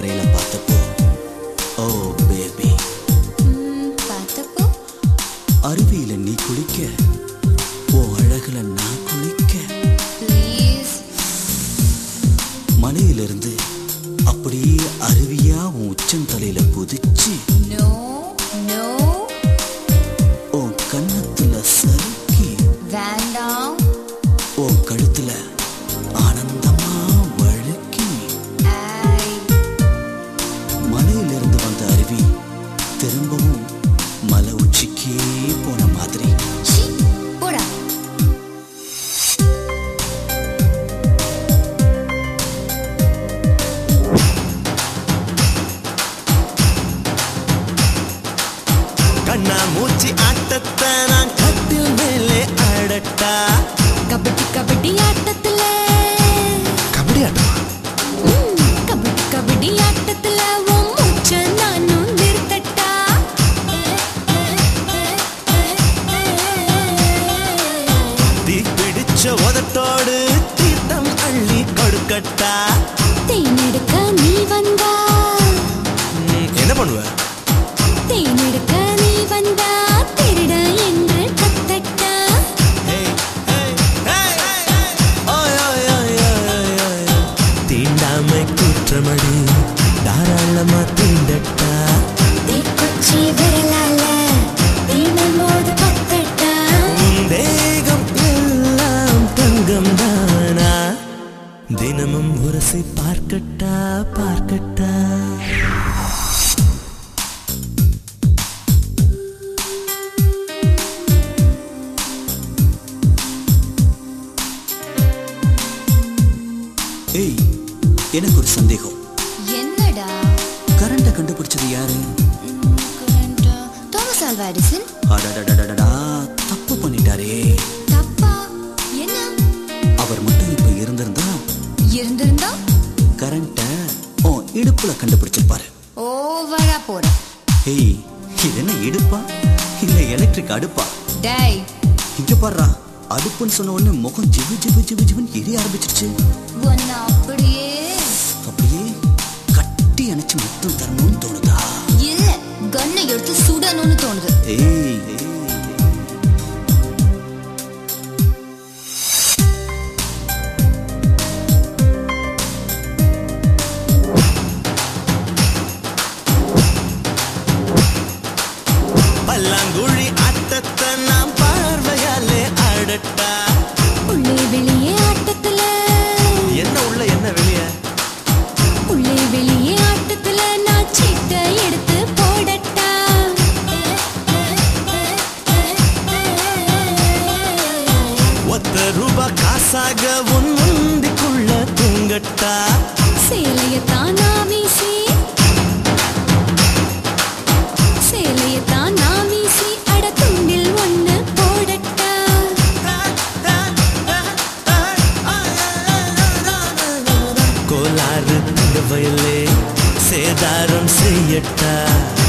கரையில பார்த்தப்போ ஓ பேபி ம், பார்த்தப்போ அருவியில நீ குளிக்க ஓ அழகுல நான் குளிக்க ப்ளீஸ் மலையிலிருந்து அப்படியே அருவியா உன் உச்சந்தலையில குதிச்சு நோ நோ உன் கன்னத்துல சறுக்கி வேண்டாம் உன் கழுத்துல ஆனந்தமா வழுக்கி ஐ மலையிலிருந்து வந்த அருவி திரும்பவும் மலை உச்சிக்கே போன மாதிரி சி போடா கண்ணா மூச்சி ஆட்டத்தை நான் கட்டில் மேலே ஆடட்டா கபடி கபடி ஆட்டத்துல கபடி ஆட்டமா ம், கபடி கபடி ஆட்டத்துல உன் மூச்ச நானும் நிறுத்தட்டா தீ பிடிச்ச உதட்டோடு தீர்த்தம் அள்ளி கொடுக்கட்டா தேனெடுக்க நீ வந்தா ம், என்ன பண்ணுவ தேனெடுக்க நீ வந்தா திருட என்று கத்தட்டா ஏய், ஏய், ஏய், ஏய். ஓய், ஓய், ஓய், ஓய், ஓய், ஓய். தீண்டாமை குற்றமடி தாராளமா தீண்டட்டா தீக்குச்சி விரலால தீமல் மோது கத்தட்டா உன் தேகம் எல்லாம் தங்கம் தானா தினமும் உரசி பார்க்கட்டா பார்க்கட்டா ஏய் எனக்கு ஒரு சந்தேகம் என்னடா கரண்ட கண்டுபிடிச்சது யாரு கரண்டா தாமஸ் ஆல்வா எடிசன் அடடடடடா தப்பு பண்ணிட்டாரே தப்பா என்ன அவர் மட்டும் இப்ப இருந்திருந்தா இருந்திருந்தா கரண்ட ஓ இடுப்புல கண்டுபிடிச்சிருப்பாரு ஓவரா போற ஏய் இது என்ன இடுப்பா இல்ல எலக்ட்ரிக் அடுப்பா டேய் இங்க பாருடா அடுப்புன்னு சொன்ன உடனே முகம் ஜிவு ஜிவு ஜிவு ஜிவுன்னு எரிய ஆரம்பிச்சிருச்சு உன்னை அப்படியே அப்படியே கட்டி அணைச்சு முத்தம் தரணும்னு தோணுதா இல்ல கன்னை எடுத்து சுடணும்னு தோணுது ஏய் ஏய். பல்லாங்குழி ஆட்டத்தை நாம் பார்வையாலே ஆடட்டா உள்ளே வெளியே ஆட்டத்துல என்ன உள்ள என்ன வெளியே உள்ளே வெளியே ஆட்டத்துல நான் சீட்டை எடுத்து போடட்டா ஒத்த ரூபா காசாக உன் முந்திக்குள்ள தூங்கட்டா சேலையத்தான் நான் வீசி சேலையத்தான் நான் வீசி அட துண்டில் ஒண்ணு போடட்டா கோலாறு தங்க வயலே சேதாரம் செய்யட்டா